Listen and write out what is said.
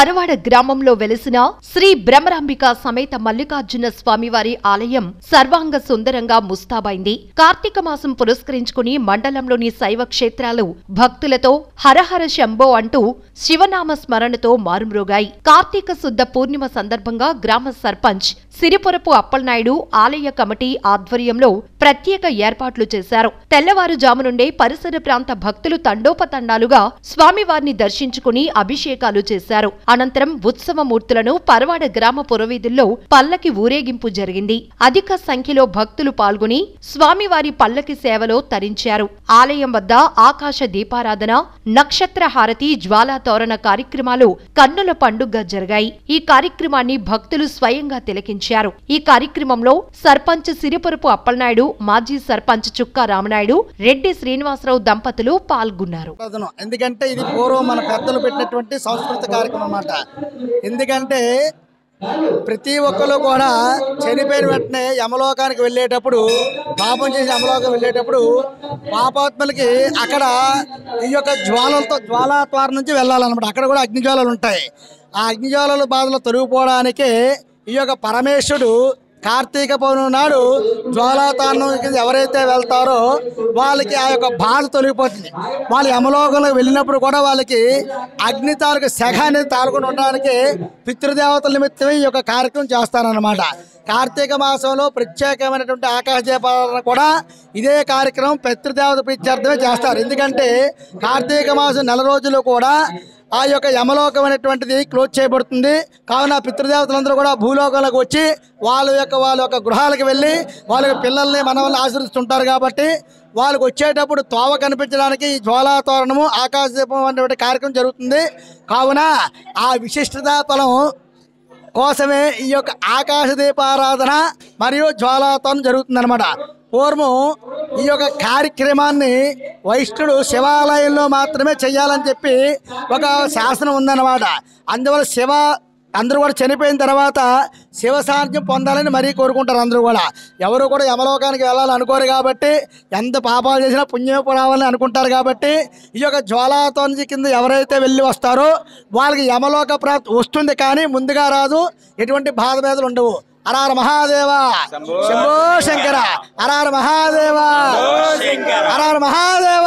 పరవాడ గ్రామంలో వెలిసిన శ్రీ భ్రమరాంబిక సమేత మల్లికార్జున స్వామివారి ఆలయం సర్వాంగ సుందరంగా ముస్తాబైంది కార్తీక మాసం పురస్కరించుకుని మండలంలోని శైవ క్షేత్రాలు భక్తులతో హరహర శంభో అంటూ శివనామ స్మరణతో మారుమ్రోగాయి కార్తీక శుద్ధ పూర్ణిమ సందర్భంగా గ్రామ సర్పంచ్ సిరిపురపు అప్పలనాయుడు ఆలయ కమిటీ ఆధ్వర్యంలో ప్రత్యేక ఏర్పాట్లు చేశారు తెల్లవారుజాము నుండే పరిసర ప్రాంత భక్తులు తండోపతండాలుగా స్వామివారిని దర్శించుకుని అభిషేకాలు చేశారు అనంతరం ఉత్సవమూర్తులను పరవాడ గ్రామ పురవీధుల్లో పల్లకి ఊరేగింపు జరిగింది అధిక సంఖ్యలో భక్తులు పాల్గొని స్వామివారి పల్లకి సేవలో తరించారు ఆలయం వద్ద ఆకాశ దీపారాధన నక్షత్ర హారతి జ్వాలా తోరణ కార్యక్రమాలు కన్నుల పండుగగా జరిగాయి ఈ కార్యక్రమాన్ని భక్తులు స్వయంగా తిలకించారు ఈ కార్యక్రమంలో సర్పంచ్ సిరిపురపు అప్పలనాయుడు మాజీ సర్పంచ్ చుక్కా రామనాయుడు రెడ్డి శ్రీనివాసరావు దంపతులు పాల్గొన్నారు ప్రయోజనం ఎందుకంటే ఇది పూర్వం మన పెద్దలు పెట్టినటువంటి సంస్కృతి కార్యక్రమం అన్నమాట ఎందుకంటే ప్రతి ఒక్కరు కూడా చనిపోయిన వెంటనే యమలోకానికి వెళ్ళేటప్పుడు పాపం చేసి యమలోకం వెళ్ళేటప్పుడు పాపాత్మలకి అక్కడ ఈ యొక్క జ్వాలలతో జ్వాలా ద్వారం నుంచి వెళ్ళాలన్నమాట అక్కడ కూడా అగ్నిజ్వాలలు ఉంటాయి ఆ అగ్నిజ్వాలల బాధలు తొలగిపోవడానికి ఈ యొక్క పరమేశ్వరుడు కార్తీక పౌర్ణమి నాడు జ్వాలాతారణం కింద ఎవరైతే వెళ్తారో వాళ్ళకి ఆ యొక్క బాధ తొలగిపోతుంది వాళ్ళు యమలోకంలోకి వెళ్ళినప్పుడు కూడా వాళ్ళకి అగ్ని తాలూకు శఖ అనేది తాలకుండా ఉండడానికి పితృదేవతల నిమిత్తమే ఈ యొక్క కార్యక్రమం చేస్తారన్నమాట కార్తీక మాసంలో ప్రత్యేకమైనటువంటి ఆకాశ దీపాలను కూడా ఇదే కార్యక్రమం పితృదేవత ప్రీత్యర్థమే చేస్తారు ఎందుకంటే కార్తీక మాసం నెల రోజులు కూడా ఆ యొక్క యమలోకం అనేటువంటిది క్లోజ్ చేయబడుతుంది కావున పితృదేవతలందరూ కూడా భూలోకంలోకి వచ్చి వాళ్ళ యొక్క వాళ్ళ యొక్క గృహాలకు వెళ్ళి వాళ్ళ యొక్క పిల్లల్ని మనవల్ని ఆశ్రయిస్తుంటారు కాబట్టి వాళ్ళకి వచ్చేటప్పుడు తోవ కనిపించడానికి ఈ జ్వాలా తోరణము ఆకాశ దీపం అనేటువంటి కార్యక్రమం జరుగుతుంది కావున ఆ విశిష్టత ఫలం కోసమే ఈ యొక్క ఆకాశ దీపారాధన మరియు జ్వాలాతోరణం జరుగుతుందన్నమాట పూర్వం ఈ యొక్క కార్యక్రమాన్ని వైష్ణుడు శివాలయంలో మాత్రమే చేయాలని చెప్పి ఒక శాసనం ఉందన్నమాట అందువల్ల శివ అందరూ కూడా చనిపోయిన తర్వాత శివ సాన్నిధ్యం పొందాలని మరీ కోరుకుంటారు అందరూ కూడా ఎవరు కూడా యమలోకానికి వెళ్ళాలని అనుకోరు కాబట్టి ఎంత పాపాలు చేసినా పుణ్యం రావాలని అనుకుంటారు కాబట్టి ఈ యొక్క జ్వాలాతోని కింద ఎవరైతే వెళ్ళి వస్తారో వాళ్ళకి యమలోక ప్రాప్తి వస్తుంది కానీ ముందుగా రాదు ఎటువంటి బాధ భేదలు ఉండవు అరార మహాదేవ శంభో శంకర అరార మహాదేవ అరార మహాదేవ